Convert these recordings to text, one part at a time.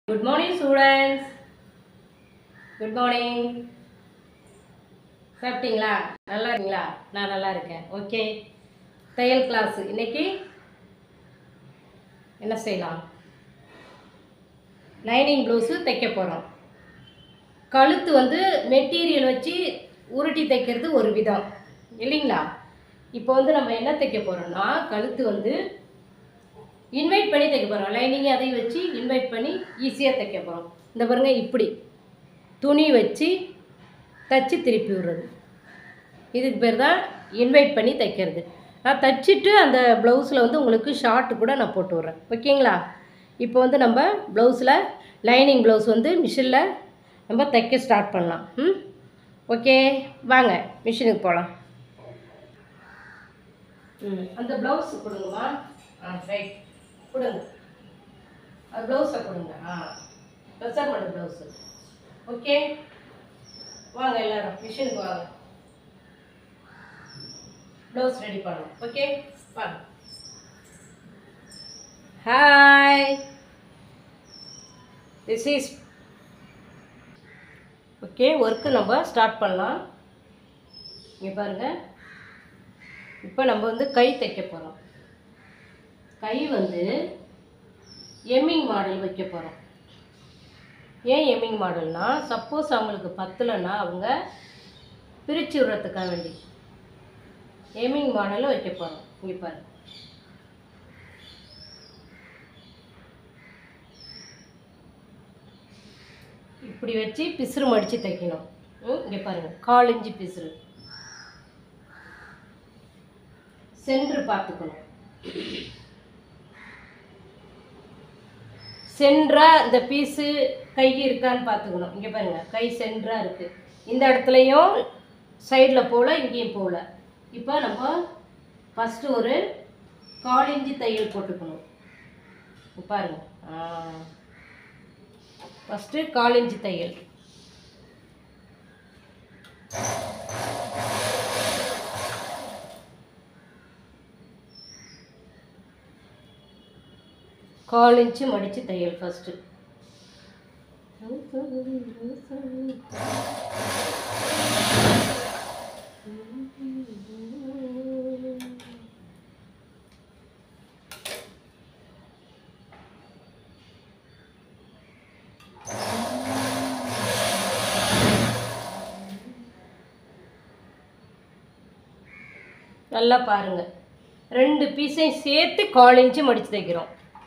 Good morning students good morning சாப்பிட்டீங்களா நல்லா இருக்கீங்களா நான் நல்லா இருக்கேன் ஓகே தையல் கிளாஸ் இன்னைக்கு என்ன செய்யலாம் லைனிங் ப்ளவுஸு தைக்க போகிறோம் கழுத்து வந்து மெட்டீரியல் வச்சு உருட்டி தைக்கிறது ஒரு விதம் இல்லைங்களா இப்போ வந்து நம்ம என்ன தைக்க போகிறோம்னா கழுத்து வந்து இன்வைட் பண்ணி தைக்க போகிறோம் லைனிங் அதையும் வச்சு இன்வைட் பண்ணி ஈஸியாக தைக்க போகிறோம் இந்த பாருங்க இப்படி துணி வச்சு தச்சு திருப்பி விடுறது இதுக்கு பேர் தான் இன்வைட் பண்ணி தைக்கிறது நான் தச்சுட்டு அந்த ப்ளவுஸில் வந்து உங்களுக்கு ஷார்ட் கூட நான் போட்டு விட்றேன் ஓகேங்களா இப்போ வந்து நம்ம ப்ளவுஸில் லைனிங் ப்ளவுஸ் வந்து மிஷினில் நம்ம தைக்க ஸ்டார்ட் பண்ணலாம் ம் ஓகே வாங்க மிஷினுக்கு போகலாம் ம் அந்த ப்ளவுஸ் கொடுங்கம்மா ஆ ரைட் கொடுங்க அது ப்ளவுஸை கொடுங்க ஆ மெஷர்மெண்ட் ப்ளவுஸு ஓகே வாங்க எல்லாரும் மிஷினுக்கு வாங்க ப்ளவுஸ் ரெடி பண்ணணும் ஓகே வாங்க hi this is okay work நம்ம ஸ்டார்ட் பண்ணலாம் இங்கே பாருங்கள் இப்போ நம்ம வந்து கை தைக்க போகிறோம் கை வந்து எம்மிங் மாடல் வைக்க போகிறோம் ஏன் எம்மிங் மாடல்னா சப்போஸ் அவங்களுக்கு பத்தலைன்னா அவங்க பிரித்து விடுறதுக்காக வேண்டி எம்மிங் மாடலில் வைக்க போகிறோம் இங்கே பாரு இப்படி வச்சு பிசுறு மடித்து தைக்கணும் ம், இங்கே பாருங்கள் கால் இஞ்சி பிசுறு சென்று பார்த்துக்கணும் சென்றா இந்த பீஸு கை இருக்கான்னு பார்த்துக்கணும் இங்கே பாருங்க கை சென்றா இருக்கு இந்த இடத்துலையும் சைடில் போகல இங்கேயும் போகல இப்போ நம்ம ஃபஸ்ட்டு ஒரு கால் இஞ்சி தையல் போட்டுக்கணும் இங்க பாருங்க ஃபஸ்ட்டு கால் இஞ்சி தையல் கால் இன்ச்சு மடித்து தையல் ஃபஸ்ட்டு நல்லா பாருங்க ரெண்டு பீஸையும் சேர்த்து கால் இன்ச்சு மடித்து தைக்கிறோம்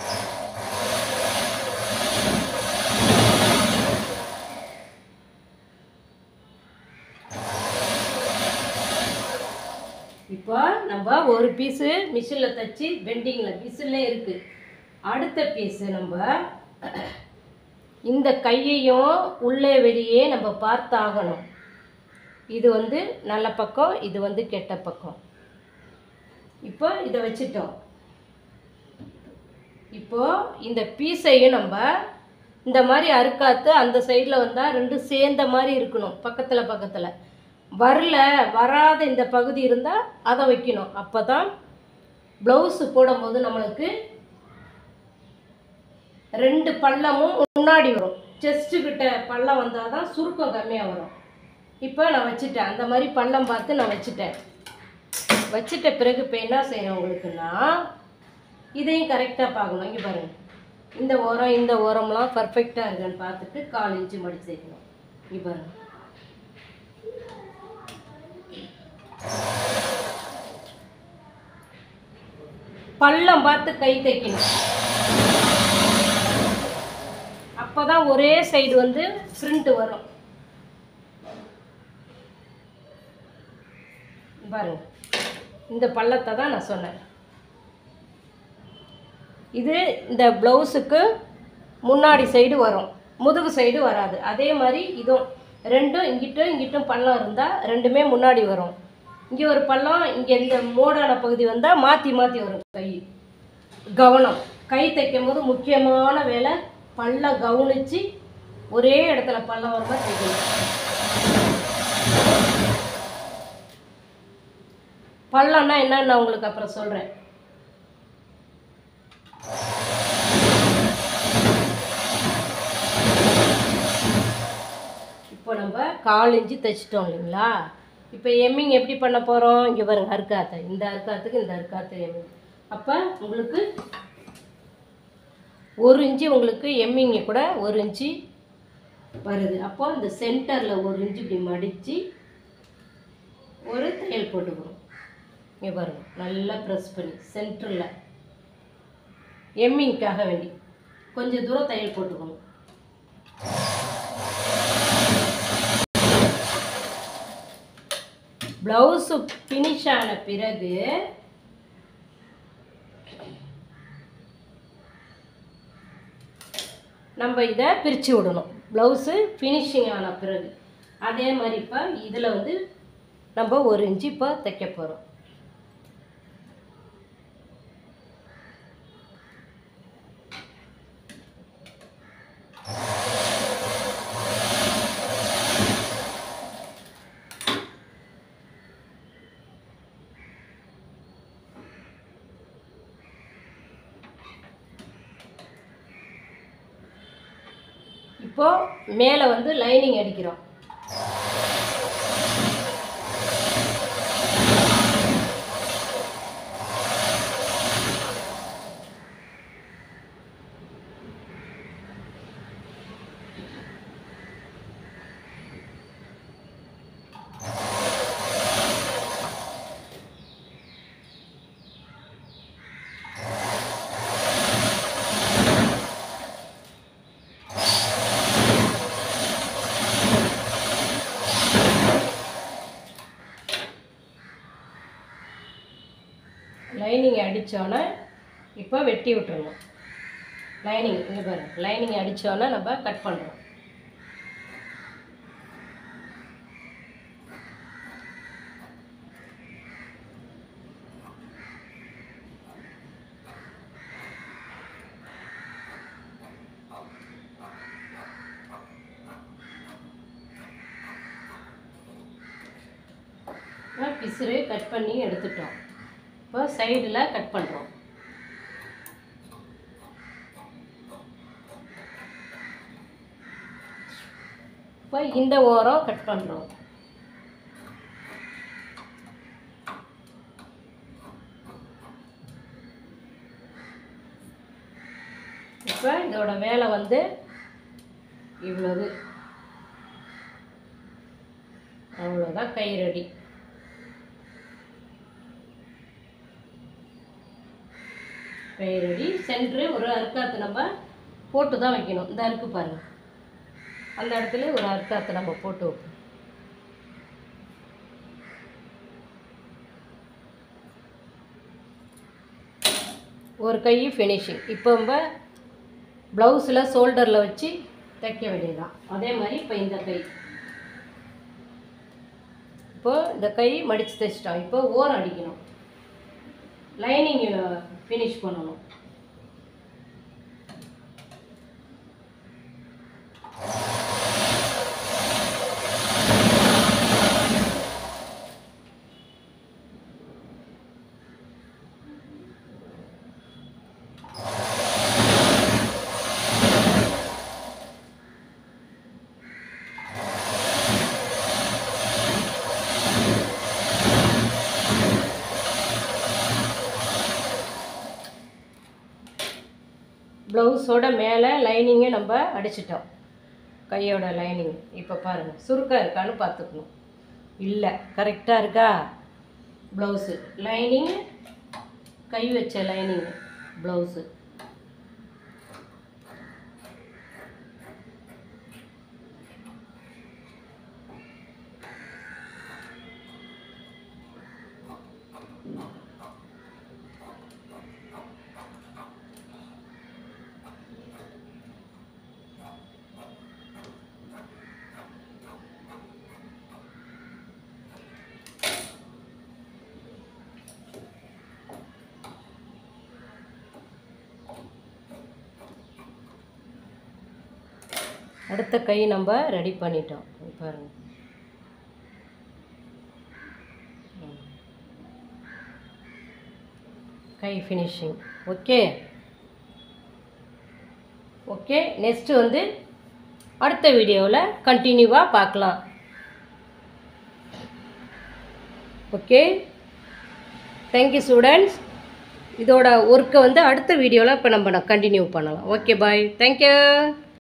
இப்போ நம்ம ஒரு பீஸு மிஷினில் தைச்சி பெண்டிங்கில் மிஷின்லே இருக்குது அடுத்த பீஸு நம்ம இந்த கையையும் உள்ளே வெளியே நம்ம பார்த்தாகணும் இது வந்து நல்ல பக்கம் இது வந்து கெட்ட பக்கம் இப்போ இதை வச்சிட்டோம் இப்போ இந்த பீஸையும் நம்ம இந்த மாதிரி அறுக்காத்து அந்த சைடில் வந்தால் ரெண்டும் சேர்ந்த மாதிரி இருக்கணும் பக்கத்தில் பக்கத்தில் வரல வராத இந்த பகுதி இருந்தால் அதை வைக்கணும் அப்போ தான் ப்ளவுஸு போடும்போது நம்மளுக்கு ரெண்டு பள்ளமும் முன்னாடி வரும் செஸ்ட்டு கிட்ட பள்ளம் வந்தால் தான் சுருக்கம் கம்மியாக வரும் இப்போ நான் வச்சுட்டேன் அந்த மாதிரி பள்ளம் பார்த்து நான் வச்சுட்டேன் வச்சிட்ட பிறகு இப்போ என்ன செய்யணும் உங்களுக்குன்னா இதையும் கரெக்டாக பார்க்கணும் இங்கே பாருங்கள் இந்த ஓரம் இந்த ஓரம்லாம் பர்ஃபெக்டாக இருக்கான்னு பார்த்துட்டு கால் இன்ச்சு மடிச்சு வைக்கணும் இங்கே பாருங்கள் பள்ளம் பார்த்து கை தைக்கணும் அப்பதான் ஒரே சைடு வந்து பிரிண்ட் வரும் பாருங்க இந்த பள்ளத்தை தான் நான் சொன்னேன் இது இந்த ப்ளவுஸுக்கு முன்னாடி சைடு வரும் முதுகு சைடு வராது அதே மாதிரி இதுவும் ரெண்டும் இங்கிட்டும் இங்கிட்டும் பள்ளம் இருந்தால் ரெண்டுமே முன்னாடி வரும் இங்கே ஒரு பள்ளம் இங்கே இந்த மோடான பகுதி வந்தால் மாற்றி மாற்றி வரும் கை கவனம் கை தைக்கும் போது முக்கியமான வேலை பல்லம் கவனித்து ஒரே இடத்துல பள்ளம் வர மாதிரி தைக்கணும் பள்ளம்னா என்னன்னு நான் உங்களுக்கு அப்புறம் சொல்கிறேன் கால் இன்ச்சு தைச்சிட்டோம் இல்லைங்களா இப்போ எம்மிங் எப்படி பண்ண போகிறோம் இங்கே பாருங்க அருக்காத்தை இந்த அருக்காத்துக்கு இந்த அருக்காத்து எம்மிங் அப்போ உங்களுக்கு ஒரு இன்ச்சு உங்களுக்கு எம்மிங்க கூட ஒரு இன்ச்சு வருது அப்போ இந்த சென்டரில் ஒரு இன்ச்சு இப்படி மடித்து ஒரு தையல் போட்டுக்கணும் இங்கே பாருங்க நல்லா ப்ரெஸ் பண்ணி சென்டரில் எம்மிங்க்காக வேண்டி கொஞ்சம் தூரம் தையல் போட்டுக்கணும் ப்ளவுஸு ஃபினிஷ் ஆன பிறகு நம்ம இதை பிரித்து விடணும் ப்ளவுஸு ஃபினிஷிங் ஆன பிறகு அதே மாதிரி இப்போ இதில் வந்து நம்ம ஒரு இன்ச்சு இப்போ தைக்க போகிறோம் இப்போ மேலே வந்து லைனிங் அடிக்கிறோம் லைனிங் அடித்தோன்னே இப்போ வெட்டி விட்டுறணும் லைனிங் இங்கே பாருங்க லைனிங் அடித்தோன்னே நம்ம கட் பண்ணுறோம் பிசுறு கட் பண்ணி எடுத்துட்டோம் இப்போ சைடில் கட் பண்ணுறோம் இப்போ இந்த ஓரம் கட் பண்ணுறோம் இப்போ இதோட வேலை வந்து இவ்வளவு அவ்வளோதான் கை ரெடி கை ரெடி சென்ட்ரு ஒரு அறுக்காத்து நம்ம போட்டு தான் வைக்கணும் இந்த அறுக்கு பாருங்க அந்த இடத்துல ஒரு அறுக்காத்து நம்ம போட்டு வைப்போம் ஒரு கை ஃபினிஷிங் இப்போ நம்ம ப்ளவுஸில் ஷோல்டரில் வச்சு தைக்க வேண்டியதுதான் அதே மாதிரி இப்போ இந்த கை இப்போ இந்த கை மடித்து தைச்சிட்டோம் இப்போ ஓரம் அடிக்கணும் லைனிங் ஃபினிஷ் பண்ணணும் ப்ளவுஸோட மேலே லைனிங்கை நம்ம அடிச்சிட்டோம் கையோட லைனிங் இப்போ பாருங்கள் சுருக்கம் இருக்கான்னு பார்த்துக்கணும் இல்லை கரெக்டாக இருக்கா ப்ளவுஸு லைனிங் கை வச்ச லைனிங் ப்ளவுஸு அடுத்த கை நம்ம ரெடி பண்ணிட்டோம் இங்க பாருங்க ம். கை ஃபினிஷிங் ஓகே ஓகே நெக்ஸ்ட்டு வந்து அடுத்த வீடியோவில் கண்டினியூவாக பார்க்கலாம் ஓகே தேங்க்யூ ஸ்டூடெண்ட்ஸ் இதோட ஒர்க்கை வந்து அடுத்த வீடியோவில் இப்போ நம்ம கண்டினியூ பண்ணலாம் ஓகே பாய் தேங்க்யூ